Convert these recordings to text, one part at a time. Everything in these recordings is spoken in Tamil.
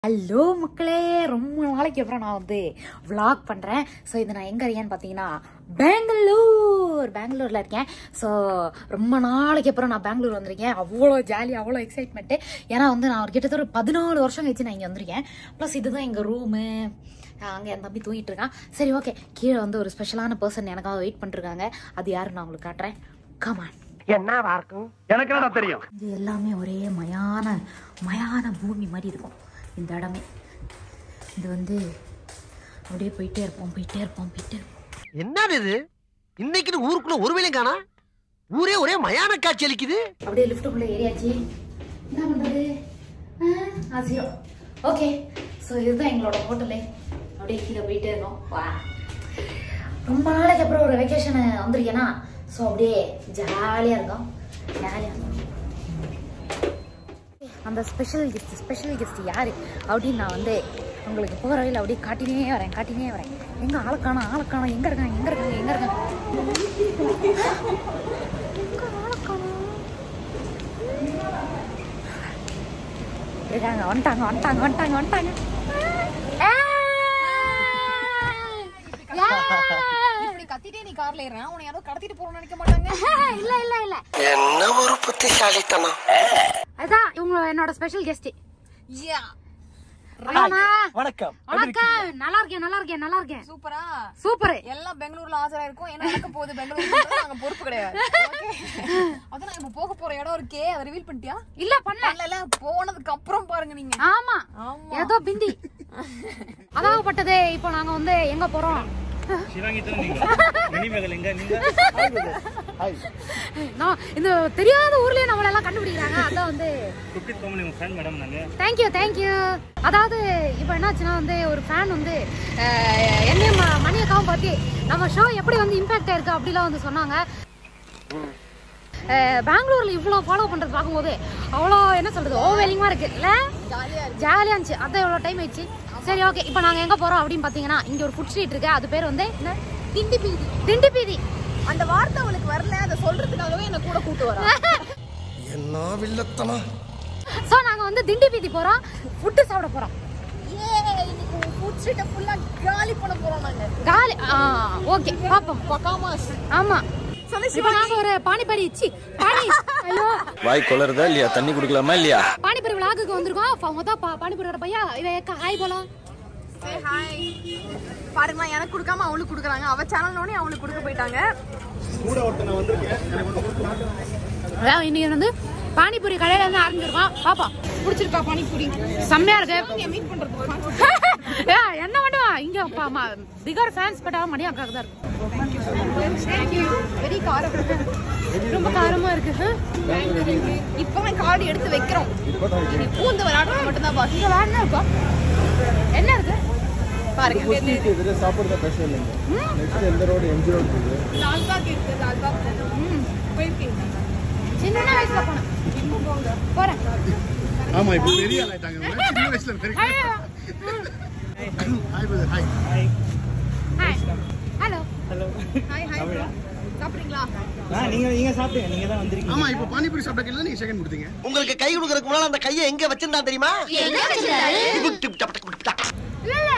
ஹலோ மக்களே ரொம்ப நாளைக்கு அப்புறம் நான் வந்து vlog பண்ணுறேன் ஸோ இது நான் எங்கே இருக்கேன்னு பார்த்தீங்கன்னா பெங்களூர் பெங்களூரில் இருக்கேன் ஸோ ரொம்ப நாளைக்கு அப்புறம் நான் பெங்களூர் வந்திருக்கேன் அவ்வளோ ஜாலி அவ்வளோ எக்ஸைட்மெண்ட்டு ஏன்னா வந்து நான் ஒரு கிட்டத்தட்ட ஒரு பதினாலு வருஷம் கழிச்சு நான் இங்கே வந்திருக்கேன் ப்ளஸ் இதுதான் எங்கள் ரூமு அங்கே என் தம்பி தூங்கிட்டு இருக்கான் சரி ஓகே கீழே வந்து ஒரு ஸ்பெஷலான பர்சன் எனக்காக வெயிட் பண்ணிருக்காங்க அது யாருன்னு நான் உங்களுக்கு காட்டுறேன் கமான் என்னவா இருக்கும் எனக்கு என்னடா தெரியும் இது எல்லாமே ஒரே மயான மயான பூமி மாதிரி இருக்கும் இந்த இடமே இது வந்து அப்படியே போயிட்டே இருப்போம் போயிட்டே இருப்போம் போயிட்டே இருப்போம் என்னது இது இன்னைக்குன்னு ஊருக்குள்ள ஒரு வேலையும் காணா ஊரே ஒரே மயான காட்சி அளிக்குது அப்படியே லிஃப்ட்டுக்குள்ளே ஏறியாச்சு என்ன பண்ணுறது ஆசியோ ஓகே ஸோ இதுதான் எங்களோட ஹோட்டலு அப்படியே கீழே போயிட்டே இருக்கோம் வா ரொம்ப நாளைக்கு அப்புறம் ஒரு வெக்கேஷன் வந்திருக்கேனா ஸோ அப்படியே ஜாலியாக இருக்கும் ஜாலியாக இருக்கும் அந்த ஸ்பெஷல் கெஸ்ட் ஸ்பெஷல் கெஸ்ட் யாரு அப்படின்னு நான் வந்து உங்களுக்கு போகிற வழியில் அப்படியே காட்டினே வரேன் காட்டினே வரேன் எங்க ஆளுக்கான ஆளுக்கான எங்க இருக்காங்க எங்க இருக்காங்க எங்க இருக்காங்க எங்க ஆளுக்கானோம்? இருக்காங்க வந்துட்டாங்க வந்துட்டாங்க வந்துட்டாங்க வந்துட்டாங்க இப்படி கத்திட்டே நீ கார்ல ஏறா உன்னை யாரோ கடத்திட்டு போறோம்னு நினைக்க மாட்டாங்க இல்ல இல்ல இல்ல என்ன ஒரு புத்திசாலித்தனம் அதான் இவங்க என்னோட ஸ்பெஷல் கெஸ்ட் யா வணக்கம் வணக்கம் நல்லா இருக்கேன் நல்லா இருக்கேன் நல்லா இருக்கேன் சூப்பரா சூப்பர் எல்லாம் பெங்களூர்ல ஆஜரா இருக்கும் என்ன நடக்க போகுது பெங்களூர் நாங்க பொறுப்பு கிடையாது Okay. அதான் நான் இப்ப போக போற இடம் இருக்கே அதை ரிவீல் பண்ணிட்டியா இல்ல பண்ணல இல்ல போனதுக்கு அப்புறம் பாருங்க நீங்க ஆமா ஆமா. ஏதோ பிந்தி அதாகப்பட்டது இப்போ நாங்க வந்து எங்க போறோம் சிவாங்கி தான் நீங்க மணிமேகல் எங்க நீங்க நான் இந்த தெரியாத ஊர்லயே நம்மள எல்லாம் கண்டுபிடிக்கிறாங்க அதான் வந்து குட்டி கோமலி உங்க ஃப்ரெண்ட் மேடம் நாங்க தேங்க்யூ தேங்க்யூ அதாவது இப்போ என்னாச்சுன்னா வந்து ஒரு ஃபேன் வந்து அஹ், என்னையும் ம- மணி அக்காவும் பார்த்து நம்ம ஷோ எப்படி வந்து இம்பாக்ட் ஆயிருக்கு அப்படிலாம் வந்து சொன்னாங்க அஹ், பெங்களூர்ல இவ்வளோ ஃபாலோ பண்றது பார்க்கும்போது அவ்வளோ என்ன சொல்றது ஓவெலிங்கா இருக்கு இல்ல ஜாலியா இருந்துச்சு அதான் எவ்வளோ டைம் ஆயிடுச்சு சரி ஓகே இப்போ நாங்க எங்க போறோம் அப்படின்னு பாத்தீங்கன்னா இங்க ஒரு ஃபுட் ஸ்ட்ரீட் இருக்கு அது பேர் வந்து என்ன திண்டி பீதி திண்டி பீதி அந்த வார்த்தை அவளுக்கு வரல அதை சொல்றதுக்காகவே என்ன கூட கூட்டு வரா என்ன வில்லத்தனம் ஸோ நாங்க வந்து திண்டி பீதி போறோம் ஃபுட்டு சாப்பிட போறோம் ஏ இன்னைக்கு ஃபுட் ஸ்ட்ரீட்டை ஃபுல்லா காலி பண்ண போறோம் நாங்க காலி ஓகே பாப்போம் பக்காமாஸ் ஆமா சொல்லு இப்போ நாங்க ஒரு பானிபரி சி பானி ஐயோ வாய் கொளருதா இல்லையா தண்ணி குடுக்கலாமா இல்லையா பானிபரி விழாக்குக்கு வந்திருக்கோம் ஃப- மொத்தம் பா- பானிபரியோட பையா இவ ஏக்கா ஹாய் போலாம் Say hi. பாருங்களா எனக்கு கொடுக்காம அவளுக்கு கொடுக்குறாங்க அவ சேனல்னோடனே அவளுக்கு கொடுக்க போயிட்டாங்க அதான் இன்னைக்கு வந்து பானிபூரி கடையில இருந்து ஆரம்பிச்சிருக்கோம் பாப்பா பிடிச்சிருக்கா பானிபூரி செம்மையா இருக்கு மீட் பண்றது ஏ, என்ன பண்ணுவா இங்க பாமா பிகர் ஃபேன்ஸ் பட்டா மணி அக்காக்கு தான் இருக்கும் தேங்க்யூ வெரி காரம் ரொம்ப காரமா இருக்கு இப்பவே கார்டு எடுத்து வைக்கிறோம் இனி பூந்து விளையாடுறது மட்டும்தான் பாக்கி இங்க வேற என்ன இருக்கா என்ன இருக்கு பாருங்க ಇದ್ರೆ ಸಾಪಿಡ್ದ ಪ್ರಶ್ನೆ ಇಲ್ಲ ನೆಕ್ಸ್ಟ್ ಎಂದ ರೋಡ್ ಎಂ ಜಿ ರೋಡ್ ಇದೆ லால்பாக் இருக்கு லால்பாக் போயிருக்கீங்க சின்ன வயசுல போனேன் போறேன் ஆமா இப்போ பெரிய ஆளாயிட்டாங்க சின்ன வயசுல பெரிய hi brother hi hi hello hi hi bro சாப்பிடுறீங்களா நீங்க நீங்க சாப்பிடுங்க நீங்க தான் வந்திருக்கீங்க ஆமா இப்போ பானிபூரி சாப்பிட்டா நீங்க செகண்ட் கொடுத்தீங்க உங்களுக்கு கை கொடுக்கறதுக்கு முன்னால அந்த கையை எங்க வச்சிருந்தா தெரியுமா டிப் டிப் டப் டப் டப். இல்ல இல்ல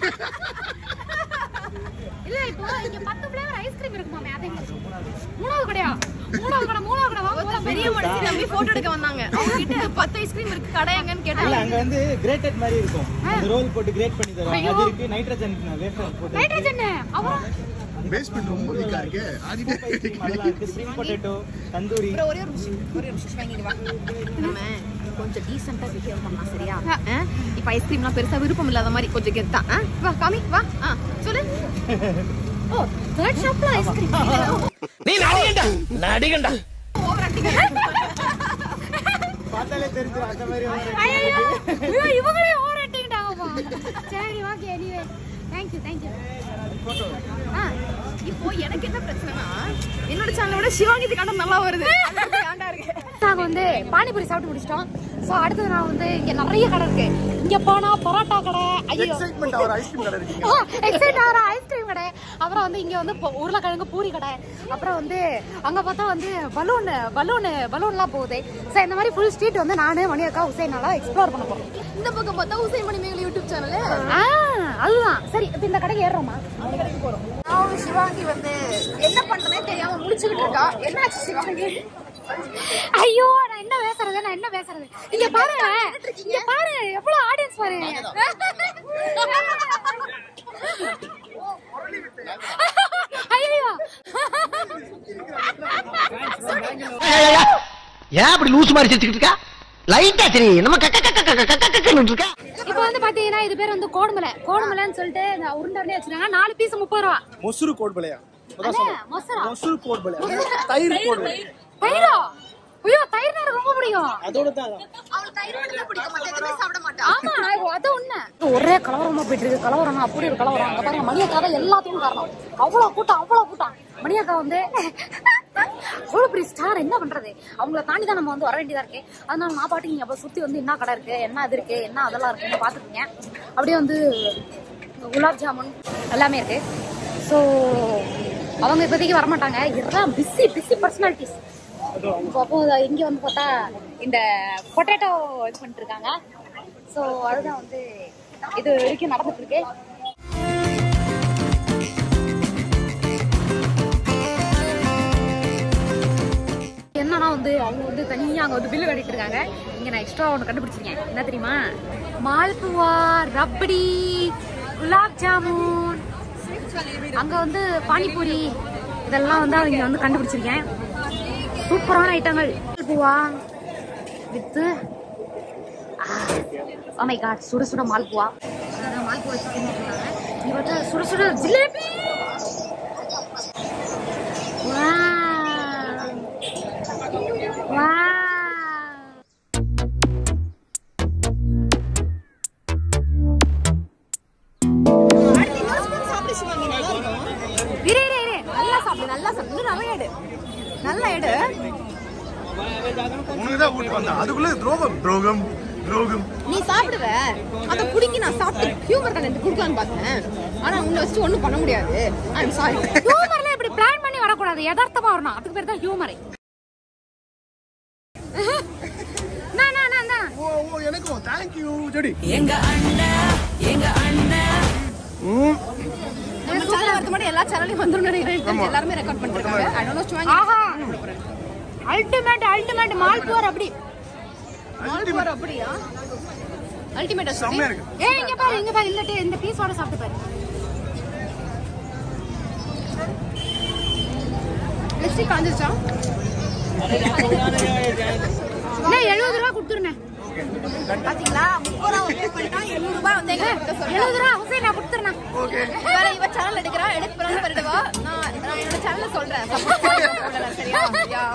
இல்ல இப்போ இங்க பத்து ஃப்ளேவர் ஐஸ்கிரீம் இருக்குமாமே அது எங்க? மூணாவது கடையா மூணாவது கடை மூணாவது கடை வாங்க போலாம் பெரிய மனுஷன் நம்பி போட்டோ எடுக்க வந்தாங்க அவங்க கிட்ட பத்து ஐஸ்கிரீம் இருக்கு கடை எங்கன்னு இல்ல கேட்டாங்க அங்க வந்து கிரேட்டட் மாதிரி இருக்கும் அந்த ரோல் போட்டு கிரேட் பண்ணி தருவாங்க அது இருக்கு நைட்ரஜன் வேஃபர் போட்டு நைட்ரஜன் அப்புறம் பேஸ்மெண்ட் ரொம்ப வீக்கா இருக்கு ஆடிட்டே அதெல்லாம் இருக்கு ஸ்வீட் பொட்டேட்டோ தந்தூரி அப்புறம் ஒரே ஒரு நிமிஷம் ஒரே ஒரு நிமிஷம் வாங்கிட்டு வா நம்ம கொஞ்சம் டீசெண்டா பிஹேவ் பண்ணலாம் சரியா ஆ? இப்ப ஐஸ்கிரீம்லாம் பெருசா விருப்பம் இல்லாத மாதிரி கொஞ்சம் கெத்தா ஆ? வா காமி வா ஆ சொல்லு ஓ தேர்ட் ஷாப்ல ஐஸ்கிரீம் நீ நடிகண்டா நடிகண்டா ஓவர் ஆக்டிங் பார்த்தாலே தெரிஞ்சிடும் அந்த மாதிரி ஒரு ஐயோ ஐயோ இவங்களே ஓவர் ஆட்டிட்டாங்கப்பா சரி okay anyway thank you thank you ஆ, இப்போ எனக்கு என்ன பிரச்சனைனா என்னோட சேனலை விட சிவாங்கி கண்டம் நல்லா வருது அது ஏன்டா இருக்கு நாங்க வந்து பானிபூரி சாப்பிட்டு முடிச்சிட்டோம் சோ அடுத்தது நான் வந்து இங்க நிறைய கடை இருக்கு இங்க போனா பரோட்டா கடை ஐயோ எக்ஸைட்மெண்ட் அவர் ஐஸ்கிரீம் கடை இருக்கீங்க எக்ஸைட் ஆகிற ஐஸ்கிரீம் கடை கடை அப்புறம் வந்து இங்க வந்து பொ- உருளைக்கிழங்கு பூரி கடை அப்புறம் வந்து அங்க பார்த்தா வந்து பலூன் பலூன் பலூன்லாம் போகுது ஸோ இந்த மாதிரி ஃபுல் ஸ்ட்ரீட் வந்து நானு மணி அக்கா உசைனால எக்ஸ்ப்ளோர் பண்ண போறோம் இந்த பக்கம் பார்த்தா உசைன் மணி மேகலை யூடியூப் சேனல் ஆ அதுதான் சரி இப்போ இந்த கடைக்கு ஏறுறோமா நான் சிவாங்கி வந்து என்ன பண்றதே தெரியாம முடிச்சுக்கிட்டு இருக்கா என்னாச்சு சிவாங்கி ஐயோ நான் என்ன பேசுறது நான் என்ன பேசுறது இங்க பாருங்க இங்க பாருங்க எவ்வளவு ஆடியன்ஸ் பாருங்க ஐயோ ஏன் அப்படி லூசு மாதிரி சிரிச்சுக்கிட்டு இருக்கா லைட்டா சரி நம்ம கக்க கக்க கக்க கக்க கக்கன்னு இருக்கா இப்போ வந்து பாத்தீங்கன்னா இது பேர் வந்து கோடுமலை கோடுமலைன்னு சொல்லிட்டு இந்த உருண்டை உருண்டையா வச்சிருக்காங்க நாலு பீஸ் முப்பது ரூபா மொசுரு கோட்பலையா அண்ணே, மொசரா மொசுரு கோட்பலையா தயிர் கோட்பலை தயிரா ஐயோ தயிர் எனக்கு ரொம்ப பிடிக்கும் அதோட தான் அவளுக்கு தயிர் மட்டும் தான் பிடிக்கும் மத்த எதுவுமே சாப்பிட மாட்டா ஆமா ஐயோ, அது உண்மை ஒரே கலவரமா போயிட்டு இருக்கு கலவரம் அப்படி ஒரு கலவரம் அங்க பாருங்க மணியக்கா தான் எல்லாத்துக்கும் காரணம் அவ்வளவு கூட்டம் அவ்வளவு கூட்டம் மணியக்கா வந்து அவ்வளவு பெரிய ஸ்டார் என்ன பண்றது அவங்கள தாண்டி தான் நம்ம வந்து வர வேண்டியதா இருக்கு அதனால நான் பாட்டுக்கு இங்க அப்ப சுத்தி வந்து என்ன கடை இருக்கு என்ன இது இருக்கு என்ன அதெல்லாம் இருக்குன்னு பாத்துக்கீங்க அப்படியே வந்து குலாப் ஜாமுன் எல்லாமே இருக்கு ஸோ அவங்க இப்போதைக்கு வரமாட்டாங்க இதெல்லாம் பிஸி பிஸி பர்சனாலிட்டிஸ் இப்போ அப்போ இங்க வந்து பார்த்தா இந்த பொட்டேட்டோ இது பண்ணிட்டு இருக்காங்க ஸோ அதுதான் வந்து இது வரைக்கும் நடந்துட்டு இருக்கு என்னன்னா வந்து அவங்க வந்து தனியா அங்க வந்து பில்லு கட்டிட்டு இருக்காங்க இங்க நான் எக்ஸ்ட்ரா ஒன்று கண்டுபிடிச்சிருக்கேன் என்ன தெரியுமா மால்புவா ரப்படி குலாப் ஜாமுன் அங்க வந்து பானிபூரி இதெல்லாம் வந்து அவங்க வந்து கண்டுபிடிச்சிருக்கேன் சூப்பரான ஐட்டங்கள் மால்புவா வித்து ஓ மை காட் சுட சுட மால்புவா அதான் மால்புவா சிக்கன் இருக்காங்க இங்க பார்த்தா சுட சுட ஜிலேபி Wow. Wow. சாப்பிடு சிவாங்கி நல்லா இருக்கும் இரு இரு இரு நல்லா சாப்பிடு நல்லா சாப்பிடு இன்னும் நிறைய எடு நல்லா எடு உனக்கு தான் ஊட்டி வந்தேன் அதுக்குள்ள துரோகம் துரோகம் துரோகம் நீ சாப்பிடுவ அத புடிங்கி நான் சாப்பிட்டு ஹியூமர் கண்டென்ட் கொடுக்கலான்னு பார்த்தேன் ஆனா உன்னை வச்சு ஒண்ணும் பண்ண முடியாது ஐ எம் சாரி ஹியூமர்ல இப்படி பிளான் பண்ணி வரக்கூடாது யதார்த்தமா வரணும் அதுக்கு பேர் தான் ஹியூமர் ஓ ஓ எனக்கும் தேங்க்யூ ஜெடி நம்ம சேனல் வரது மட்டும் எல்லா சேனலையும் வந்துரும் நினைக்கிறேன் எல்லாருமே ரெக்கார்ட் பண்ணிருக்காங்க ஐ டோன்ட் நோ சிவாங்கி ஆஹா அல்டிமேட் அல்டிமேட் மால் போர் அப்படி மால் போற அப்படியா அல்டிமேட்டா செம்மையா சொல்லி இருக்கு ஏய் இங்க பாரு இங்க பாரு இல்ல இந்த பீஸோட சாப்பிட்டு பாரு லிப்ஸ்டிக் காஞ்சிச்சா என்ன எழுபது ரூபா கொடுத்துருந்தேன் பாத்தீங்களா முப்பது ரூபா பே பண்ணிட்டா எழுநூறு ரூபாய் வந்து எங்க கிட்ட சொல்றேன் எழுபது ரூபா ஹுசைன் நான் கொடுத்துருந்தேன் வேற இவ சேனல் எடுக்கிறா எடுத்து பிறகு பண்ணிடுவா நான் நான் என்னோட சேனல்ல சொல்றேன் support பண்ணுங்க, சரியா யா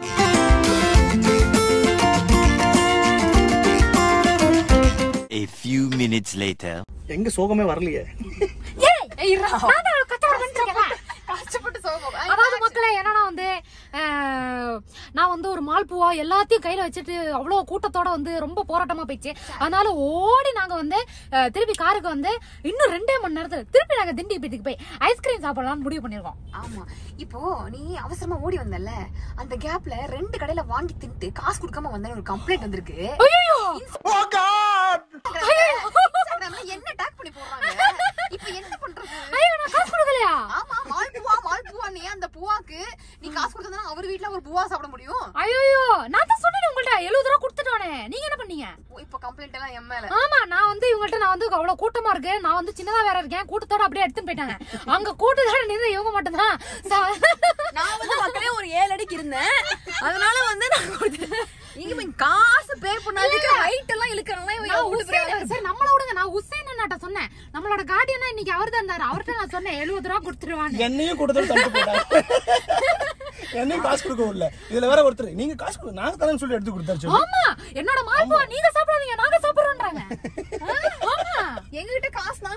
A few minutes later. எங்க சோகமே வரலையே ஏய் நான் தான் கச்சவடம் பண்ணிட்டு இருக்கேன்ல. கஷ்டப்பட்டு சோகம் அதாவது மக்களே என்னன்னா வந்து அஹ், நான் வந்து ஒரு மால்பூவா எல்லாத்தையும் கையில வச்சுட்டு அவ்வளவு கூட்டத்தோட வந்து ரொம்ப போராட்டமா போயிடுச்சு அதனால ஓடி நாங்க வந்து அஹ், திருப்பி காருக்கு வந்து இன்னும் ரெண்டே மணி நேரத்துல திருப்பி நாங்க திண்டிப்பேட்டுக்கு போய் ஐஸ்கிரீம் சாப்பிடலாம்னு முடிவு பண்ணிருக்கோம் ஆமா இப்போ நீ அவசரமா ஓடி வந்தல்ல அந்த கேப்ல ரெண்டு கடையில வாங்கி தின்ட்டு காசு கொடுக்காம வந்தேன்னு ஒரு கம்ப்ளைண்ட் வந்திருக்கு ஐயோ ஓ காட் இன்ஸ்டாகிராம்ல என்ன டேக் பண்ணி போடுறாங்க இப்போ என்ன பண்றது ஐயோ நான் காசு கொடுக்கலையா ஆமா மால் பூவா மால் பூவா நீ அந்த பூவாக்கு நீ காசு கொடுத்தா அவர் வீட்ல ஒரு பூவா சாப்பிட முடியும் ஐயோ நான் தான் சொன்னேன் உங்கள்ட்ட எழுபது ரூபா கொடுத்துட்டானே நீங்க என்ன பண்ணீங்க ஓ, இப்போ கம்ப்ளைண்ட் எல்லாம் என் மேல ஆமா நான் வந்து இவங்கள்ட்ட நான் வந்து அவ்வளவு கூட்டமா இருக்கு நான் வந்து சின்னதா வேற இருக்கேன் கூட்டத்தோட அப்படியே எடுத்துன்னு போயிட்டாங்க அங்க கூட்டத்தோட நின்று இவங்க மட்டும்தான் சா- நான் வந்து மக்களே ஒரு ஏழு அடிக்கு இருந்தேன் அதனால வந்து நான் கொடுத்தேன். இங்க போய் காசு பே பண்ணாததுக்கு ஹைட் எல்லாம் இழுக்கறனால இவன் நான் என் வீட்டு உசேன் பிரியாணி சரி நம்மள விடுங்க நான் உசேன் அண்ணாட்ட சொன்னேன் நம்மளோட கார்டியனா இன்னைக்கு அவர் தான் இருந்தாரு அவர்கிட்ட நான் சொன்னேன் எழுபது ரூபா கொடுத்துருவான்னு என்னையும் கொடுத்தது தட்டு போட்டா என்னையும் காசு கொடுக்க விடல இதுல வேற ஒருத்தர் நீங்க காசு கொடுங்க நாங்க தரேன்னு சொல்லி எடுத்து கொடுத்தாரு சொல்லி ஆமா என்னோட மால்புவா நீங்க சாப்பிடாதீங்க நாங்க சாப்பிடுறோம்ன்றாங்க ஆ, ஆமா எங்ககிட்ட காசு நான் கொடுத்துறோம்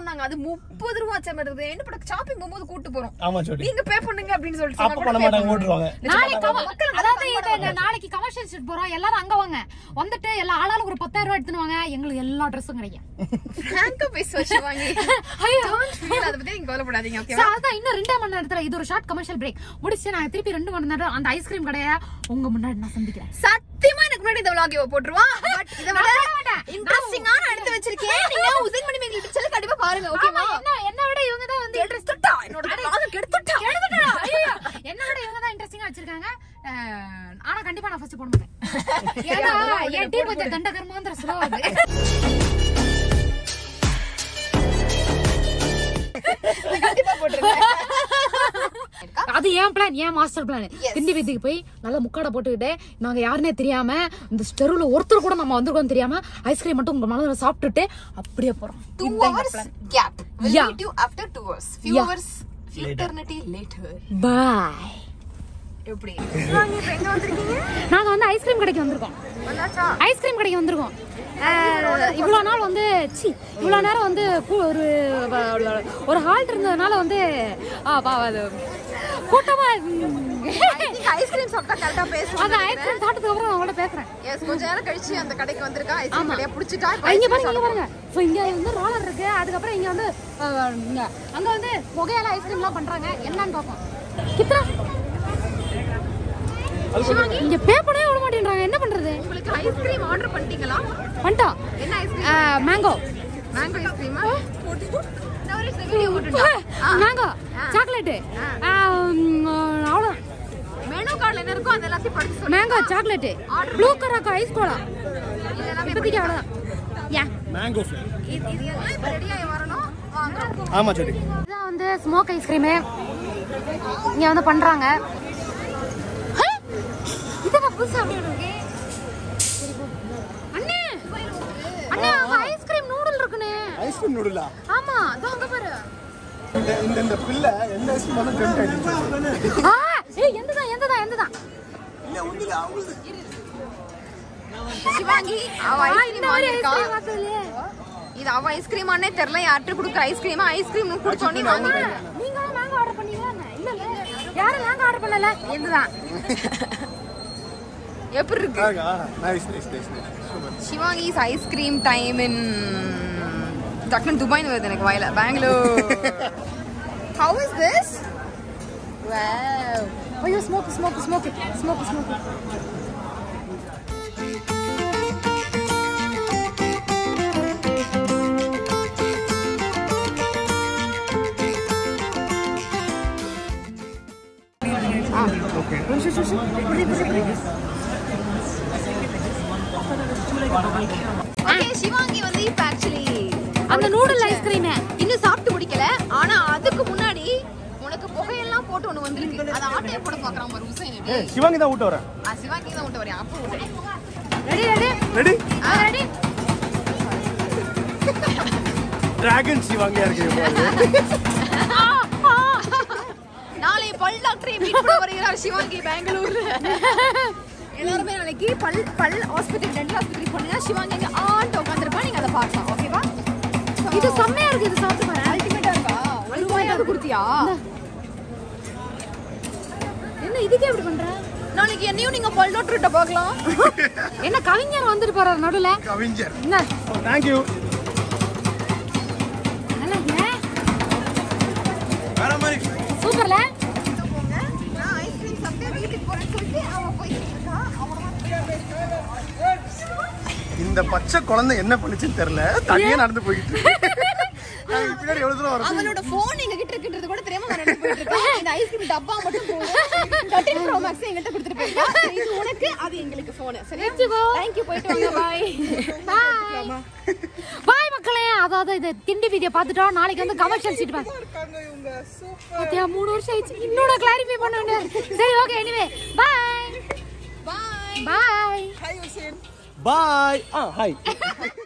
சொன்னாங்க அது முப்பது ரூபா செம்மடுது என்ன பட ஷாப்பிங் போகும்போது கூட்டு போறோம் ஆமா சோடி நீங்க பே பண்ணுங்க அப்படின்னு சொல்லிட்டு அப்ப பண்ண மாட்டாங்க ஓட்டுருவாங்க நாளைக்கு கம- அதாவது இது இந்த நாளைக்கு கமர்ஷியல் ஷூட் போறோம் எல்லாரும் அங்க வாங்க வந்துட்டு எல்லா ஆளாளுக்கு ஒரு பத்தாயிரம் ரூபாய் எடுத்துன்னு வாங்க எங்களுக்கு எல்லா ட்ரெஸ்ஸும் கிடைக்கும் ஃப்ராங்கா பேச வச்சுவாங்க ஐயோ. அதை பத்தி நீங்க கவலைப்படாதீங்க So, ஓகேவா அதான் இன்னும் ரெண்டே மணி நேரத்துல இது ஒரு ஷார்ட் கமர்ஷியல் பிரேக் முடிச்சு நான் திருப்பி ரெண்டு மணி நேரம் அந்த ஐஸ்கிரீம் கடையை உங்க முன்னாடி நான் சந்திக்கிறேன் சத்தியமா எனக்கு முன்னாடி இந்த vlog இவ போட்டுருவான் பட் இத விட நான் போட மாட்டேன். இன்ட்ரெஸ்டிங்கா நான் எடுத்து வச்சிருக்கேன் நீங்க உசைன் பண்ணி எங்களுக்கு சொல்லி கண்டிப்பா பாருங்க ஓகேவா ஆமா, என்ன என்ன விட இவங்க தான் வந்து கெடுத்துட்டா என்னோட vlog கெடுத்துட்டா கெடுத்துட்டா. ஐயோ, என்ன விட இவங்க தான் இன்ட்ரெஸ்டிங்கா வச்சிருக்காங்க அஹ், ஆனா கண்டிப்பா நான் ஃபர்ஸ்ட் போட மாட்டேன் ஏன்னா என் டீம் கொஞ்சம் தண்டகர்மாந்திர ஸ்லோ அது கண்டிப்பா போட்டுருங்க அது ஏன் பிளான் ஏன் மாஸ்டர் பிளான் திண்டி வீட்டுக்கு போய் நல்லா முக்காடை போட்டுக்கிட்டு நாங்க யாருன்னே தெரியாம இந்த தெருவுல ஒருத்தர் கூட நம்ம வந்திருக்கோம் தெரியாம ஐஸ்கிரீம் மட்டும் உங்க மனதில் சாப்பிட்டுட்டு அப்படியே போறோம் two hours gap we'll Yeah. meet you after two hours few Yeah. hours eternity later பாய் எப்படி வாங்க இப்ப எங்க வந்திருக்கீங்க நாங்க வந்து ஐஸ்கிரீம் கடைக்கு வந்திருக்கோம் வந்தாச்சா ஐஸ்கிரீம் கடைக்கு வந்திருக்கோம் அஹ், இவ்வளவு நாள் வந்து சி இவ்வளவு நேரம் வந்து கூ- ஒரு வ- ஒரு ஹால்ட் இருந்ததுனால வந்து ஆ, பா- அது கூட்டமா நீங்க ஐஸ்கிரீம் சாப்பிட்டா கரெக்டா பேசுவாங்க அந்த ஐஸ்கிரீம் சாப்பிட்டதுக்கு அப்புறம் நான் உங்கள்ட்ட பேசுறேன் எஸ் கொஞ்ச நேரம் கழிச்சு அந்த கடைக்கு வந்திருக்கா ஐஸ்கிரீம் கடையை புடிச்சிட்டா இப்ப இங்க ice cream பாருங்க இங்க சாப்பிட பாருங்க ஸோ இங்க வந்து ரோலர் இருக்கு அதுக்கப்புறம் இங்க வந்து அஹ், இங்க அங்க வந்து புகையால ஐஸ்கிரீம்லாம் பண்றாங்க என்னன்னு பார்ப்போம் கித்ரா இங்க பே பண்ணவே விட மாட்டேன்றாங்க என்ன பண்றது உங்களுக்கு ஐஸ்கிரீம் ஆர்டர் பண்ணிட்டீங்களா வந்துட்டோம் என்ன ஐஸ்கிரீம் மேங்கோ மேங்கோ ஐஸ்கிரீமா நான் ஒரு வீடியோ போட்டுட்டா மேங்கோ சாக்லேட்டு அவ்வளோ மெனு கார்டுல என்ன இருக்கோ அது எல்லாத்தையும் படிச்சு சொல்லு mango chocolate blue curacao ice cola இது எல்லாமே இப்போதைக்கு அவ்வளோதான் ஏன் மேங்கோ ஃபிளேவர் இது இது எல்லாம் இப்ப ரெடி ஆகி வரணும் வாங்க ஆமா சோடி இதான் வந்து ஸ்மோக் ஐஸ்கிரீமு இங்க வந்து பண்றாங்க இதான் புதுசா அப்படியே இருக்கு அண்ணே அண்ணே அங்க ஐஸ்கிரீம் நூடுல் இருக்குனே ஐஸ்கிரீம் நூடுலா ஆமா இதோ அங்க பாரு இந்த இந்த இந்த பிள்ளை எந்த ஐஸ்கிரீம் வந்து டெம்ட் ஆயிடுச்சு ஆ ஏய் எந்ததான் எந்ததான் எந்ததான் இல்ல உண்மையில அவங்களுக்கு சிவாங்கி அவ ஆ, ஐஸ்கிரீம் இந்த மாதிரி வாங்கியிருக்கா ஐஸ்கிரீம் பார்த்ததுலயே இது அவ ஐஸ்கிரீமானே தெரியல யார்கிட்ட கொடுக்குற ஐஸ்கிரீமா ஐஸ்கிரீம் குடிச்சோன்னே வாங்கி நீங்க நாங்க ஆர்டர் பண்ணீங்களா என்ன? இல்ல இல்ல யாரும் நாங்க ஆர்டர் பண்ணல இதுதான் எப்படி இருக்கு nice nice nice nice super Sivaangi's ice cream time in டக்குனு துபாய்னு வருது எனக்கு வாயில பெங்களூர் ஹவு இஸ் திஸ் ஐயோ smoke smoke smoke smoke smoke okay Sivaangi வந்து இப்ப ஆக்சுவலி அந்த நூடுல் ஐஸ்கிரீம் இன்னும் சாப்பிட்டு முடிக்கல ஆனா அதுக்கு முன்னாடி உனக்கு புகையெல்லாம் போட்டு ஒண்ணு வந்திருக்கு அதை ஆட்டைய போட பாக்குறான் பாரு உசைன் எப்படி ஏய் சிவாங்கி தான் ஊட்ட வரேன் ஆ, சிவாங்கி தான் விட்டு வரேன் அப்போ விட்டு ready ready ready ready dragon சிவாங்கியா இருக்கு நாளை பல் டாக்டரை மீட் பண்ண வருகிறார் சிவாங்கி பெங்களூர்ல எல்லாருமே நாளைக்கு பல் பல் ஹாஸ்பிட்டல் டென்டல் ஹாஸ்பிட்டல் போனீங்க சிவாங்கி அங்க ஆன்ட்டு உட்காந்துருப்பா நீங்க அதை பார்க்கலாம் ஓகேவா இது செம்மையா இருக்கு இது சாப்பிட்டு பாரு அல்டிமேட்டா இருக்கா ஒரு ரூபாயாவது கொடுத்தியா என்ன இதுக்கே எப்படி பண்ற நாளைக்கு என்னையும் நீங்க பல் டாக்டர் கிட்ட பார்க்கலாம் என்ன கவிஞர் வந்துட்டு போறாரு நடுவுல கவிஞர் என்ன தேங்க்யூ நல்லா இருக்குல்ல? வேற மாதிரி சூப்பர்ல நான் ஐஸ்கிரீம் சாப்பிட்டு வீட்டுக்கு போறேன்னு சொல்லிட்டு அவன் போயிட்டு இருக்கா இந்த பச்சை குழந்தை என்ன பண்ணுச்சுன்னு தெரியல தனியா நடந்து போயிட்டு இருக்கு. நாங்க பின்னாடி எவ்வளவு தூரம் வரோம் அவளோட போன் எங்க கிட்ட இருக்குன்றது கூட தெரியாம நான் நடந்து போயிட்டு இருக்கேன் இந்த ஐஸ்கிரீம் டப்பா மட்டும் போதும் தேர்ட்டின் ப்ரோ மேக்ஸ் எங்கிட்ட கொடுத்துட்டு போயிருக்கா இது உனக்கு அது எங்களுக்கு போன் சரி தேங்க்யூ போயிட்டு வாங்க பாய் பாய் பாய் மக்களே அதாவது இது திண்டி வீடியோ பார்த்துட்டோம் நாளைக்கு வந்து கமர்ஷியல் சீட் பாரு பாத்தியா மூணு வருஷம் ஆயிடுச்சு இன்னொரு கிளாரிஃபை பண்ண வேண்டியது சரி okay anyway bye bye bye bye ஆ ஹாய்